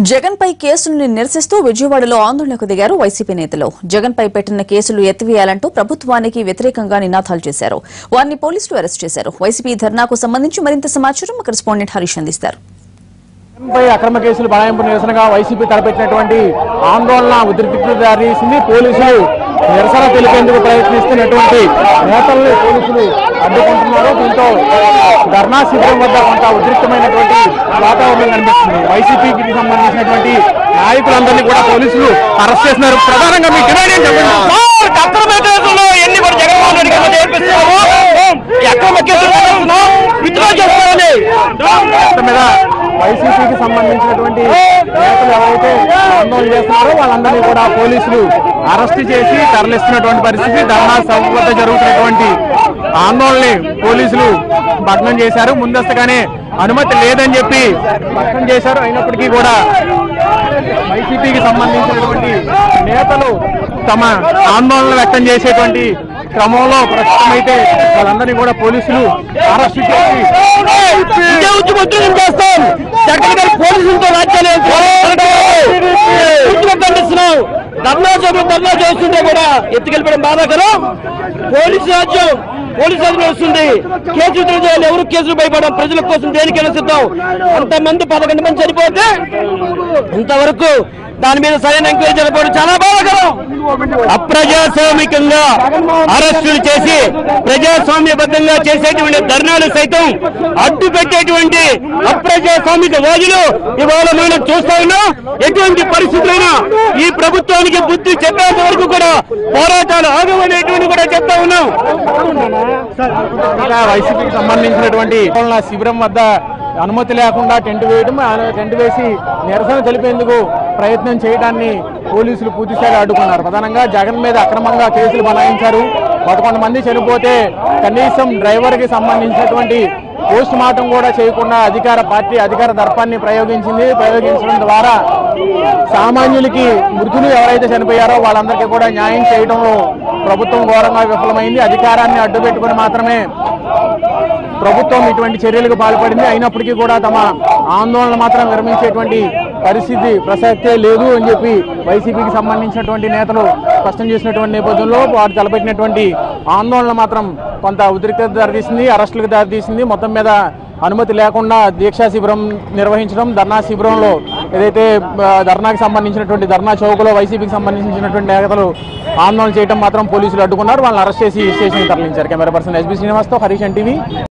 జగన్ పై కేసులను నిరసిస్తూ విజయవాడలో ఆందోళనకు దిగారు వైసీపీ నేతలు జగన్ పై పెట్టిన కేసులు ఎత్తివేయాలంటూ ప్రభుత్వానికి వ్యతిరేకంగా నినాదాలు చేశారు వారిని పోలీసులు అరెస్ట్ చేశారు వైసీపీ ధర్నాకు సంబంధించి మరింత సమాచారం మా కరెస్పాండెంట్ హరీష్ అందిస్తారు పై అక్రమ కేసులు బనాయింపు నిరసనగా వైసీపీ తలపెట్టినటువంటి ఆందోళన ఉద్రిక్తతకు దారితీసింది పోలీసులు నిరసన తెలిపేందుకు ప్రయత్నిస్తున్నటువంటి నేతల్ని పోలీసులు అడ్డుకుంటున్నారు దీంతో ధర్నా శిబిరం వద్ద కొంత ఉద్రిక్తమైనటువంటి వాతావరణం కనిపిస్తుంది వైసీపీకి సంబంధించినటువంటి నాయకులందరినీ కూడా పోలీసులు అరెస్ట్ చేస్తున్నారు ప్రధానంగా మీ డిమాండ్ ఏంటి చెప్పండి. అక్రమ కేసుల్లో ఎన్ని కూడా జగన్మోహన్ రెడ్డి గారు చేర్పిస్తున్నాము ఈ అక్రమ కేసులు విత్డ్రా చేసుకోవాలి మొత్తం మీద వైసీపీకి సంబంధించినటువంటి నేతలు ఎవరైతే ఆందోళన చేస్తున్నారో వాళ్ళందరినీ కూడా పోలీసులు అరెస్ట్ చేసి తరలిస్తున్నటువంటి పరిస్థితి ధర్నా సభ వద్ద జరుగుతున్నటువంటి ఆందోళనని పోలీసులు భగ్నం చేశారు ముందస్తుగానే అనుమతి లేదని చెప్పి భగ్నం చేశారు అయినప్పటికీ కూడా వైసీపీకి సంబంధించినటువంటి నేతలు తమ ఆందోళన వ్యక్తం చేసేటువంటి క్రమంలో ప్రస్తుతం అయితే వాళ్ళందరినీ కూడా పోలీసులు అరెస్ట్ చేసి ఇదే ఉద్యమం చేస్తాం జగన్ గారు పోలీసులతో రాజ్యాలు ఖండిస్తున్నాం ధర్నా సభలు ధర్నా చేస్తుంటే కూడా ఎత్తుకెళ్ళిపోవడం బాధాకరం పోలీసు రాజ్యం పోలీసు రాజ్యం వస్తుంది కేసులు తెలియజేయాలి ఎవరు కేసులు భయపడడం ప్రజల కోసం దేనికైనా సిద్ధం అంతమంది పదకొండు మంది చనిపోతే ఇంతవరకు దాని మీద సరైన ఎంక్వైరీ జరగడం చాలా బాధాకరం అప్రజాస్వామికంగా అరెస్టులు చేసి ప్రజాస్వామ్యబద్ధంగా చేసేటువంటి ధర్నాలు సైతం అడ్డు పెట్టేటువంటి అప్రజాస్వామిక వాదులు ఇవాళ మనం చూస్తా ఉన్నాం ఎటువంటి పరిస్థితులైనా ఈ ప్రభుత్వానికి బుద్ధి చెప్పేంత వరకు కూడా పోరాటాలు ఆగమనేటువంటి కూడా చెప్తా ఉన్నాం ఇలా వైసీపీకి సంబంధించినటువంటి ఆందోళన శిబిరం వద్ద అనుమతి లేకుండా టెంట్ వేయడం ఆ టెంట్ వేసి నిరసన తెలిపేందుకు ప్రయత్నం చేయడాన్ని పోలీసులు పూర్తిస్థాయిలో అడ్డుకున్నారు ప్రధానంగా జగన్ మీద అక్రమంగా కేసులు బనాయించారు పదకొండు మంది చనిపోతే కనీసం డ్రైవర్ కి సంబంధించినటువంటి పోస్ట్ మార్టం కూడా చేయకుండా అధికార పార్టీ అధికార దర్పాన్ని ప్రయోగించింది ప్రయోగించడం ద్వారా సామాన్యులకి మృతులు ఎవరైతే చనిపోయారో వాళ్ళందరికీ కూడా న్యాయం చేయడంలో ప్రభుత్వం ఘోరంగా విఫలమైంది అధికారాన్ని అడ్డుపెట్టుకుని మాత్రమే ప్రభుత్వం ఇటువంటి చర్యలకు పాల్పడింది అయినప్పటికీ కూడా తమ ఆందోళన మాత్రం విరమించేటువంటి పరిస్థితి ప్రసక్తే లేదు అని చెప్పి వైసీపీకి సంబంధించినటువంటి నేతలు స్పష్టం చేసినటువంటి నేపథ్యంలో వారు తలపెట్టినటువంటి ఆందోళన మాత్రం కొంత ఉద్రిక్తత దారితీసింది అరెస్టులకు దారితీసింది మొత్తం మీద అనుమతి లేకుండా దీక్షా శిబిరం నిర్వహించడం ధర్నా శిబిరంలో ఏదైతే ఆ, ధర్నాకి సంబంధించినటువంటి ధర్నా చౌకలో వైసీపీకి సంబంధించినటువంటి నేతలు ఆందోళన చేయడం మాత్రం పోలీసులు అడ్డుకున్నారు వాళ్ళని అరెస్ట్ చేసి స్టేషన్ తరలించారు కెమెరా పర్సన్ ఎస్బీ శ్రీనివాస్తో హరీష్ ఎన్టీవీ